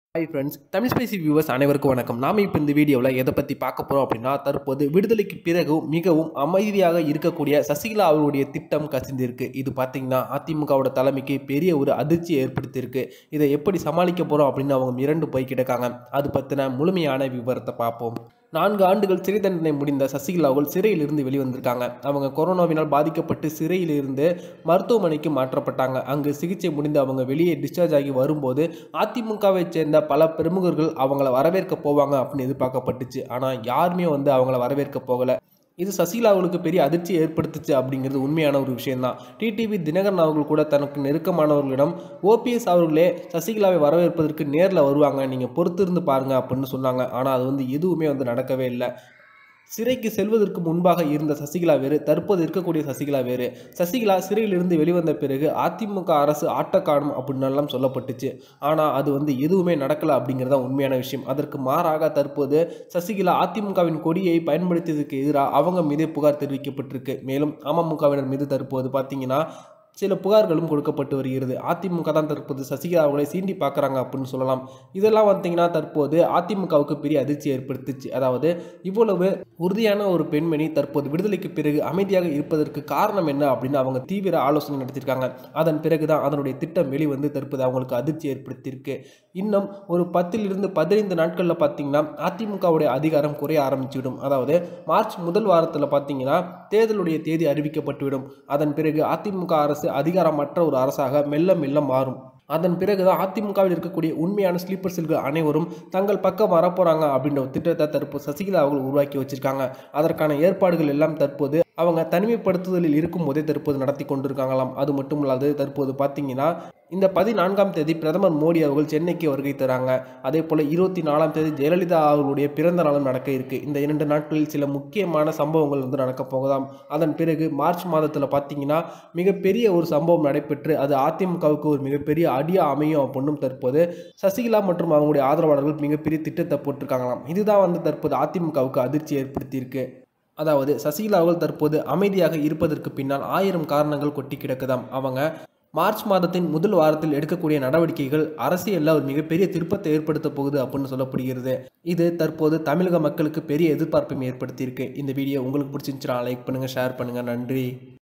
hi friends Tamil spicy viewers அனைவருக்கும் வணக்கம் நாம் இப்போ இந்த வீடியோவில் எதை பற்றி பார்க்க போகிறோம் அப்படின்னா தற்போது விடுதலைக்கு பிறகு மிகவும் அமைதியாக இருக்கக்கூடிய சசிகலா அவர்களுடைய திட்டம் கசிந்திருக்கு இது பார்த்தீங்கன்னா அதிமுகவோட தலைமைக்கு பெரிய ஒரு அதிர்ச்சியை ஏற்படுத்தியிருக்கு இதை எப்படி சமாளிக்க போகிறோம் அப்படின்னு அவங்க மிரண்டு போய் கிடக்காங்க அது பற்றின முழுமையான விவரத்தை பார்ப்போம் நான்கு ஆண்டுகள் சிறை தண்டனை முடிந்த சசிகலா அவர்கள் சிறையிலிருந்து வெளிவந்திருக்காங்க அவங்க கொரோனாவினால் பாதிக்கப்பட்டு சிறையிலிருந்து மருத்துவமனைக்கு மாற்றப்பட்டாங்க அங்கு சிகிச்சை முடிந்து அவங்க வெளியே டிஸ்சார்ஜ் ஆகி வரும்போது அதிமுகவை சேர்ந்த பல பிரமுகர்கள் அவங்கள வரவேற்க போவாங்க அப்படின்னு எதிர்பார்க்கப்பட்டுச்சு ஆனால் யாருமே வந்து அவங்கள வரவேற்க போகலை இது சசிகலா அவர்களுக்கு பெரிய அதிர்ச்சி ஏற்படுத்துச்சு அப்படிங்கிறது உண்மையான ஒரு விஷயம்தான் டிடிவி தினகரன் அவர்கள் கூட தனக்கு நெருக்கமானவர்களிடம் ஓபிஎஸ் அவர்களே சசிகலாவை வரவேற்பதற்கு நேரில் வருவாங்க நீங்கள் பொறுத்திருந்து பாருங்க அப்படின்னு சொன்னாங்க ஆனால் அது வந்து எதுவுமே வந்து நடக்கவே இல்லை சிறைக்கு செல்வதற்கு முன்பாக இருந்த சசிகலா வேறு தற்போது இருக்கக்கூடிய சசிகலா வேறு சசிகலா சிறையிலிருந்து வெளிவந்த பிறகு அதிமுக அரசு ஆட்ட காணும் அப்படின்னெல்லாம் சொல்லப்பட்டுச்சு ஆனால் அது வந்து எதுவுமே நடக்கலை அப்படிங்கிறது தான் உண்மையான விஷயம் அதற்கு மாறாக தற்போது சசிகலா அதிமுகவின் கொடியை பயன்படுத்தியதுக்கு எதிராக அவங்க மீது புகார் தெரிவிக்கப்பட்டிருக்கு மேலும் அமமுகவினர் மீது தற்போது பார்த்தீங்கன்னா சில புகார்களும் கொடுக்கப்பட்டு வருகிறது அதிமுக தான் தற்போது சசிகலா அவர்களை சீண்டி பார்க்குறாங்க அப்படின்னு சொல்லலாம் இதெல்லாம் பார்த்தீங்கன்னா தற்போது அதிமுகவுக்கு பெரிய அதிர்ச்சி ஏற்படுத்துச்சு அதாவது இவ்வளவு உறுதியான ஒரு பெண்மணி தற்போது விடுதலைக்கு பிறகு அமைதியாக இருப்பதற்கு காரணம் என்ன அப்படின்னு அவங்க தீவிர ஆலோசனை நடத்தியிருக்காங்க அதன் பிறகு தான் அதனுடைய திட்டம் வெளிவந்து தற்போது அவங்களுக்கு அதிர்ச்சி ஏற்படுத்தியிருக்கு இன்னும் ஒரு பத்திலிருந்து பதினைந்து நாட்களில் பார்த்தீங்கன்னா அதிமுகவுடைய அதிகாரம் குறைய ஆரம்பிச்சுவிடும் அதாவது மார்ச் முதல் வாரத்தில் பார்த்தீங்கன்னா தேர்தலுடைய தேதி அறிவிக்கப்பட்டுவிடும் அதன் பிறகு அதிமுக அரசு அதிகாரமற்ற ஒரு அரசாக மெல்ல மெல்ல மாறும் அதன் பிறகுதான் அதிமுகவில் இருக்கக்கூடிய உண்மையான ஸ்லீப்பர் செல்கள் அனைவரும் தங்கள் பக்கம் வரப்போறாங்க அப்படின்ற ஒரு திட்டத்தை தற்போது சசிகலா அவர்கள் உருவாக்கி வச்சிருக்காங்க அதற்கான ஏற்பாடுகள் எல்லாம் தற்போது அவங்க தனிமைப்படுத்துதலில் இருக்கும் போதே தற்போது நடத்தி கொண்டிருக்காங்களாம் அது மட்டும் இல்லாது தற்போது பார்த்தீங்கன்னா இந்த பதினான்காம் தேதி பிரதமர் மோடி அவர்கள் சென்னைக்கு வருகை தராங்க அதே போல் இருபத்தி நாலாம் தேதி ஜெயலலிதா அவர்களுடைய பிறந்த நாளும் நடக்க இருக்கு இந்த இரண்டு நாட்களில் சில முக்கியமான சம்பவங்கள் வந்து நடக்க போகலாம் அதன் பிறகு மார்ச் மாதத்தில் பார்த்தீங்கன்னா மிகப்பெரிய ஒரு சம்பவம் நடைபெற்று அது அதிமுகவுக்கு ஒரு மிகப்பெரிய அடியா அமையும் அப்படின்னும் தற்போது சசிகலா மற்றும் அவங்களுடைய ஆதரவாளர்கள் மிகப்பெரிய திட்டத்தை போட்டிருக்காங்களாம் இதுதான் வந்து தற்போது அதிமுகவுக்கு அதிர்ச்சி ஏற்படுத்தியிருக்கு அதாவது சசிகலா அவர்கள் தற்போது அமைதியாக இருப்பதற்கு பின்னால் ஆயிரம் காரணங்கள் கொட்டி கிடக்குதாம் அவங்க மார்ச் மாதத்தின் முதல் வாரத்தில் எடுக்கக்கூடிய நடவடிக்கைகள் அரசியலில் ஒரு மிகப்பெரிய திருப்பத்தை ஏற்படுத்த போகுது அப்படின்னு சொல்லப்படுகிறது இது தற்போது தமிழக மக்களுக்கு பெரிய எதிர்பார்ப்பையும் ஏற்படுத்தியிருக்கு இந்த வீடியோ உங்களுக்கு பிடிச்சிருந்துச்சுன்னா லைக் பண்ணுங்கள் ஷேர் பண்ணுங்கள் நன்றி